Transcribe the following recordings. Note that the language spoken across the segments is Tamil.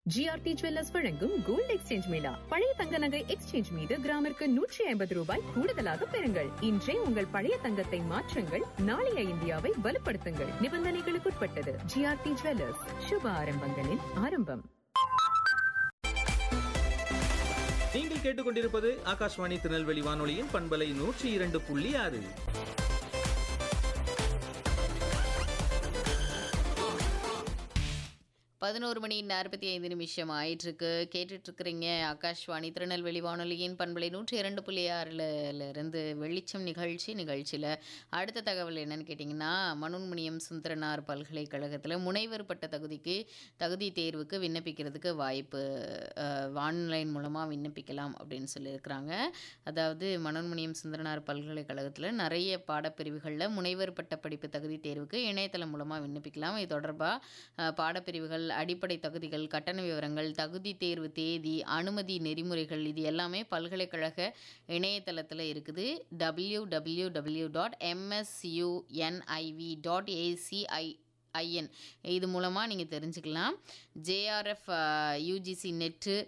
ஜிஆர்டி ஜுவல்லர்ஸ் வழங்கும் கோல்ட் எக்ஸ்சேஞ்ச் மேளா பழைய தங்க நகை எக்ஸ்சேஞ்ச் மீது கிராமிற்கு நூற்றி ஐம்பது ரூபாய் கூடுதலாக பெறுங்கள் இன்றே உங்கள் பழைய தங்கத்தை மாற்றுங்கள் நாளைய இந்தியாவை வலுப்படுத்துங்கள் நிபந்தனைகளுக்குட்பட்டது ஜிஆர்டி ஜுவல்லர்ஸ் சுப ஆரம்பங்களின் ஆரம்பம் நீங்கள் கேட்டுக்கொண்டிருப்பது ஆகாஷ்வாணி திருநெல்வேலி வானொலியின் பண்பலை நூற்றி இரண்டு புள்ளி ஆறு பதினோரு மணி நாற்பத்தி ஐந்து நிமிஷம் ஆயிட்டிருக்கு கேட்டுட்டு இருக்கிறீங்க ஆகாஷ்வாணி திருநெல்வேலி வானொலியின் பண்பலை நூற்றி இரண்டு புள்ளி ஆறில் இருந்து வெளிச்சம் நிகழ்ச்சி நிகழ்ச்சியில் அடுத்த தகவல் என்னன்னு கேட்டிங்கன்னா மனோன்மணியம் சுந்தரனார் பல்கலைக்கழகத்தில் முனைவர் பட்ட தகுதிக்கு தகுதி தேர்வுக்கு விண்ணப்பிக்கிறதுக்கு வாய்ப்பு அஹ், ஆன்லைன் மூலமாக விண்ணப்பிக்கலாம் அப்படின்னு சொல்லியிருக்கிறாங்க அதாவது மனோன்மணியம் சுந்தரனார் பல்கலைக்கழகத்தில் நிறைய பாடப்பிரிவுகளில் முனைவர் பட்ட படிப்பு தகுதி தேர்வுக்கு இணையதளம் மூலமாக விண்ணப்பிக்கலாம் இது தொடர்பாக பாடப்பிரிவுகள் அடிப்படை தகுதிகள் கட்டண விவரங்கள் தகுதி தேர்வு தேதி அனுமதி நெறிமுறைகள் இது எல்லாமே பல்கலைக்கழக இணையதளத்தில் இருக்குது W W W dot MSUNIV dot ACI IN இது மூலமாக நீங்கள் தெரிஞ்சுக்கலாம் JRF UGC net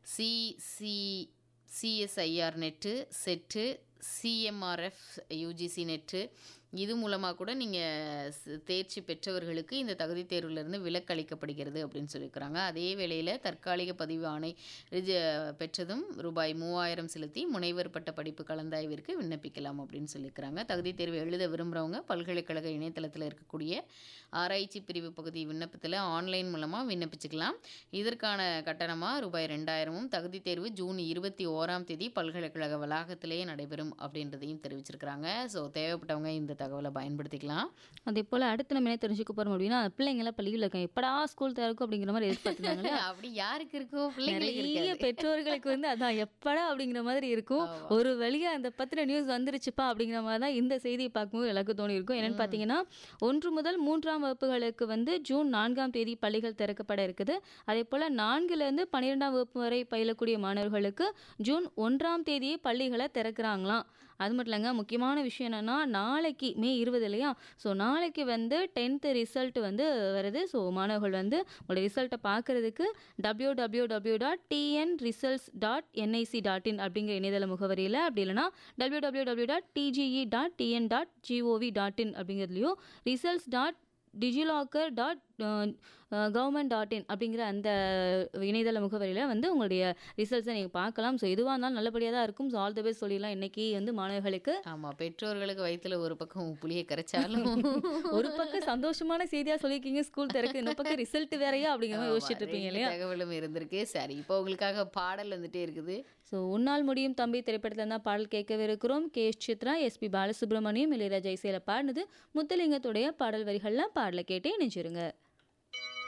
CC CSIR net set CMRF UGC net இது மூலமாக கூட நீங்கள் தேர்ச்சி பெற்றவர்களுக்கு இந்த தகுதி தேர்விலிருந்து விலக்கு அளிக்கப்படுகிறது அப்படின்னு சொல்லியிருக்கிறாங்க அதே வேளையில் தற்காலிக பதிவு ஆணை ரிஜ பெற்றதும் ரூபாய் மூவாயிரம் செலுத்தி முனைவர் பட்ட படிப்பு கலந்தாய்விற்கு விண்ணப்பிக்கலாம் அப்படின்னு சொல்லியிருக்கிறாங்க தகுதி தேர்வு எழுத விரும்புகிறவங்க பல்கலைக்கழக இணையதளத்தில் இருக்கக்கூடிய ஆராய்ச்சி பிரிவு பகுதி விண்ணப்பத்தில் ஆன்லைன் மூலமாக விண்ணப்பிச்சுக்கலாம் இதற்கான கட்டணமாக ரூபாய் ரெண்டாயிரமும் தகுதி தேர்வு ஜூன் இருபத்தி ஓராம் தேதி பல்கலைக்கழக வளாகத்திலேயே நடைபெறும் அப்படின்றதையும் தெரிவிச்சிருக்கிறாங்க ஸோ தேவைப்பட்டவங்க இந்த தகவலை பயன்படுத்திக்கலாம் அதே போல் அடுத்து நம்ம என்ன தெரிஞ்சுக்க போகிறோம் அப்படின்னா பிள்ளைங்களாம் பள்ளியில் இருக்காங்க எப்படா ஸ்கூல் திறக்கும் அப்படிங்கிற மாதிரி எதிர்பார்த்துருந்தாங்க அப்படி யாருக்கு இருக்கும் பிள்ளைங்களுக்கு நிறைய இருக்காது. பெற்றோர்களுக்கு வந்து அதான் எப்படா அப்படிங்கிற மாதிரி இருக்கும் ஒரு வழியா அந்த பத்திர நியூஸ் வந்துருச்சுப்பா அப்படிங்கிற மாதிரி தான் இந்த செய்தியை பார்க்கும்போது எல்லாருக்கும் தோணி இருக்கும் என்னன்னு பார்த்தீங்கன்னா ஒன்று முதல் மூன்றாம் வகுப்புகளுக்கு வந்து ஜூன் நான்காம் தேதி பள்ளிகள் திறக்கப்பட இருக்குது அதே போல் நான்குலேருந்து பன்னிரெண்டாம் வகுப்பு வரை பயிலக்கூடிய மாணவர்களுக்கு ஜூன் ஒன்றாம் தேதியே பள்ளிகளை திறக்கிறாங்களாம் அது மட்டும் இல்லைங்க முக்கியமான விஷயம் என்னன்னா நாளைக்கு மே இருபது இல்லையா ஸோ நாளைக்கு வந்து டென்த்து ரிசல்ட் வந்து வருது ஸோ மாணவர்கள் வந்து உங்களோட ரிசல்ட்டை பார்க்கறதுக்கு W W W dot TN results dot NIC dot in அப்படிங்கிற இணையதள முகவரியில் அப்படி இல்லைனா W W W dot DGE dot TN dot GOV dot in அப்படிங்கிறதுலையும் results dot DigiLocker dot government dot in அப்படிங்கிற அந்த இணையதள முகவரியில் வந்து உங்களுடைய ரிசல்ட்ஸை நீங்கள் பார்க்கலாம் ஸோ எதுவாக இருந்தாலும் நல்லபடியாக தான் இருக்கும் ஸோ ஆல் த பெஸ்ட் சொல்லிடலாம் இன்னைக்கு வந்து மாணவர்களுக்கு ஆமா பெற்றோர்களுக்கு வயித்துல ஒரு பக்கம் புளியை கரைச்சாலும் ஒரு பக்கம் சந்தோஷமான செய்தியாக சொல்லியிருக்கீங்க ஸ்கூல் திறக்கு இந்த பக்கம் ரிசல்ட் வேறையா அப்படிங்கிற மாதிரி ஆமா, யோசிச்சுட்டு இருப்பீங்க ரெண்டு இல்லையா தகவலும் இருந்திருக்கு சரி இப்போ உங்களுக்காக பாடல் வந்துட்டே இருக்குது ஸோ உன்னால் முடியும் தம்பி திரைப்படத்தில் தான் பாடல் கேட்கவிருக்கிறோம் K S Chithra SP Balasubrahmanyam Ilaiyaraaja இசையில் பாடினது முத்துலிங்கத்துடைய பாடல் வரிகள்லாம் பாடலை கேட்டே நினைச்சிருங்க